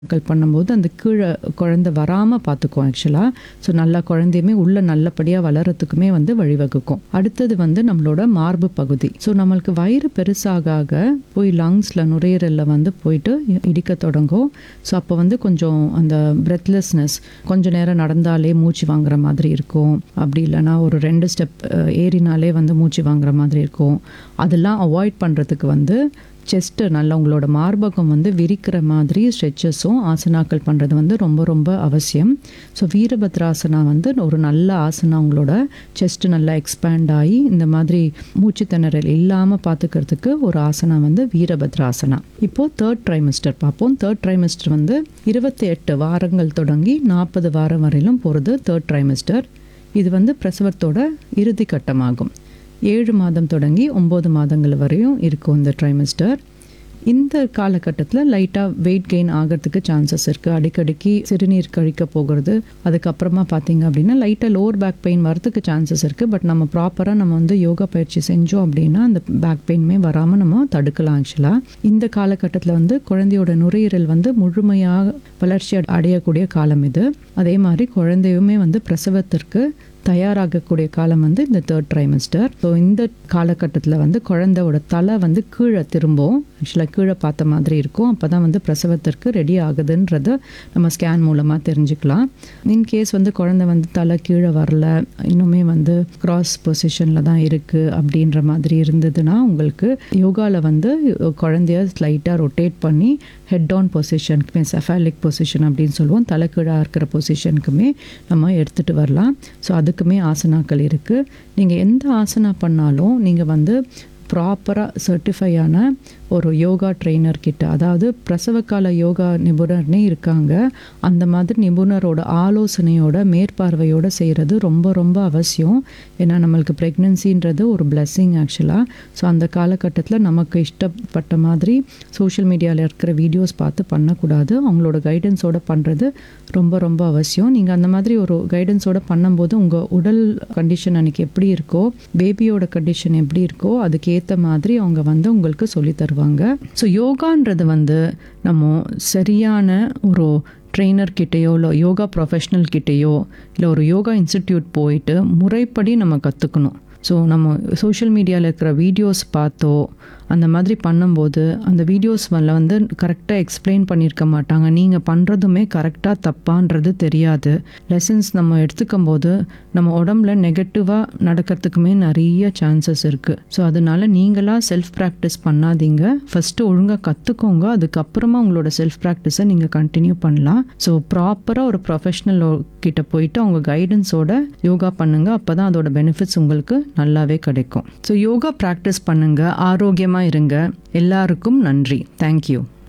கள் பண்ணும்போது அந்த கீழே குழந்தை வராமல் பார்த்துக்கும் ஆக்சுவலாக ஸோ நல்லா குழந்தையுமே உள்ள நல்லபடியாக வளரத்துக்குமே வந்து வழிவகுக்கும் அடுத்தது வந்து நம்மளோட மார்பு பகுதி ஸோ நம்மளுக்கு வயிறு பெருசாக ஆக போய் லங்ஸில் நுரையீரலில் வந்து போயிட்டு இடிக்க தொடங்கும் ஸோ அப்போ வந்து கொஞ்சம் அந்த பிரெத்லெஸ்னஸ் கொஞ்ச நேரம் நடந்தாலே மூச்சு வாங்குற மாதிரி இருக்கும் அப்படி இல்லைன்னா ஒரு ரெண்டு ஸ்டெப் ஏறினாலே வந்து மூச்சு வாங்குற மாதிரி இருக்கும் அதெல்லாம் அவாய்ட் பண்ணுறதுக்கு வந்து செஸ்ட்டு நல்லா உங்களோட மார்பகம் வந்து விரிக்கிற மாதிரி ஸ்ட்ரெச்சஸும் ஆசனாக்கள் பண்ணுறது வந்து ரொம்ப ரொம்ப அவசியம் ஸோ வீரபத்ராசனா வந்து ஒரு நல்ல ஆசனா உங்களோட செஸ்ட் நல்லா எக்ஸ்பேண்ட் ஆகி இந்த மாதிரி மூச்சு திணறல் இல்லாமல் பார்த்துக்கிறதுக்கு ஒரு ஆசனா வந்து வீரபத்ராசனா இப்போது தேர்ட் ட்ரைமிஸ்டர் பார்ப்போம் தேர்ட் ட்ரைமிஸ்டர் வந்து இருபத்தி எட்டு வாரங்கள் தொடங்கி நாற்பது வாரம் வரையிலும் போகிறது தேர்ட் ட்ரைமிஸ்டர் இது வந்து பிரசவத்தோட இறுதி கட்டமாகும் ஏழு மாதம் தொடங்கி ஒம்பது மாதங்கள் வரையும் இருக்கும் இந்த ட்ரைமிஸ்டர் இந்த காலகட்டத்தில் லைட்டாக வெயிட் கெயின் ஆகிறதுக்கு சான்சஸ் இருக்குது அடிக்கடிக்கு சிறுநீர் கழிக்க போகிறது அதுக்கப்புறமா பார்த்தீங்க அப்படின்னா லைட்டாக லோவர் பேக் பெயின் வரதுக்கு சான்சஸ் இருக்குது பட் நம்ம ப்ராப்பராக நம்ம வந்து யோகா பயிற்சி செஞ்சோம் அப்படின்னா அந்த பேக் பெயின்மே வராமல் நம்ம தடுக்கலாம் ஆக்சுவலாக இந்த காலகட்டத்தில் வந்து குழந்தையோட நுரையீரல் வந்து முழுமையாக வளர்ச்சி அடையக்கூடிய காலம் இது அதே மாதிரி குழந்தையுமே வந்து பிரசவத்திற்கு தயாராகக்கூடிய காலம் வந்து இந்த தேர்ட் ட்ரைமஸ்டர் ஸோ இந்த காலகட்டத்தில் வந்து குழந்தையோட தலை வந்து கீழே திரும்பும் ஆக்சுவலாக கீழே பார்த்த மாதிரி இருக்கும் அப்போ தான் வந்து பிரசவத்திற்கு ரெடி ஆகுதுன்றத நம்ம ஸ்கேன் மூலமாக தெரிஞ்சுக்கலாம் இன்கேஸ் வந்து குழந்தை வந்து தலை கீழே வரல இன்னுமே வந்து கிராஸ் பொசிஷனில் தான் இருக்குது அப்படின்ற மாதிரி இருந்ததுன்னா உங்களுக்கு யோகாவில் வந்து குழந்தைய ஸ்லைட்டாக ரொட்டேட் பண்ணி ஹெட் ஆன் பொசிஷனுக்குமே செஃபாலிக் பொசிஷன் அப்படின்னு சொல்லுவோம் தலை கீழே இருக்கிற பொசிஷனுக்குமே நம்ம எடுத்துகிட்டு வரலாம் ஸோ அதுக்குமே ஆசனாக்கள் இருக்குது நீங்கள் எந்த ஆசனா பண்ணாலும் நீங்கள் வந்து ப்ராப்பராக சர்டிஃபையான ஒரு யோகா ட்ரெயினர் கிட்ட அதாவது பிரசவகால யோகா நிபுணர்னே இருக்காங்க அந்த மாதிரி நிபுணரோட ஆலோசனையோட மேற்பார்வையோட செய்கிறது ரொம்ப ரொம்ப அவசியம் ஏன்னா நம்மளுக்கு ப்ரெக்னென்சின்றது ஒரு பிளெஸ்ஸிங் ஆக்சுவலாக ஸோ அந்த காலகட்டத்தில் நமக்கு இஷ்டப்பட்ட மாதிரி சோஷியல் மீடியாவில் இருக்கிற வீடியோஸ் பார்த்து பண்ணக்கூடாது அவங்களோட கைடன்ஸோட பண்ணுறது ரொம்ப ரொம்ப அவசியம் நீங்கள் அந்த மாதிரி ஒரு கைடன்ஸோட பண்ணும்போது உங்கள் உடல் கண்டிஷன் அன்றைக்கி எப்படி இருக்கோ பேபியோட கண்டிஷன் எப்படி இருக்கோ அதுக்கேற்ற மாதிரி அவங்க வந்து உங்களுக்கு சொல்லி தருவாங்க ஸோ யோகான்றது வந்து நம்ம சரியான ஒரு ட்ரெயினர் கிட்டேயோ இல்லை யோகா ப்ரொஃபஷ்னல் கிட்டேயோ இல்லை ஒரு யோகா இன்ஸ்டிடியூட் போயிட்டு முறைப்படி நம்ம கற்றுக்கணும் ஸோ நம்ம சோஷியல் மீடியாவில் இருக்கிற வீடியோஸ் பார்த்தோ அந்த மாதிரி பண்ணும்போது அந்த வீடியோஸ் மேலே வந்து கரெக்டாக எக்ஸ்பிளைன் பண்ணியிருக்க மாட்டாங்க நீங்கள் பண்ணுறதுமே கரெக்டாக தப்பான்றது தெரியாது லெசன்ஸ் நம்ம எடுத்துக்கும் போது நம்ம உடம்புல நெகட்டிவாக நடக்கிறதுக்குமே நிறைய சான்சஸ் இருக்குது ஸோ அதனால நீங்களாக செல்ஃப் ப்ராக்டிஸ் பண்ணாதீங்க ஃபஸ்ட்டு ஒழுங்காக கற்றுக்கோங்க அதுக்கப்புறமா உங்களோட செல்ஃப் ப்ராக்டிஸை நீங்கள் கண்டினியூ பண்ணலாம் ஸோ ப்ராப்பராக ஒரு ப்ரொஃபஷ்னல் கிட்ட போயிட்டு அவங்க கைடன்ஸோட யோகா பண்ணுங்கள் அப்போ தான் அதோட பெனிஃபிட்ஸ் உங்களுக்கு நல்லாவே கிடைக்கும் ஸோ யோகா ப்ராக்டிஸ் பண்ணுங்கள் ஆரோக்கியமாக இருங்க எல்லாருக்கும் நன்றி தேங்க்யூ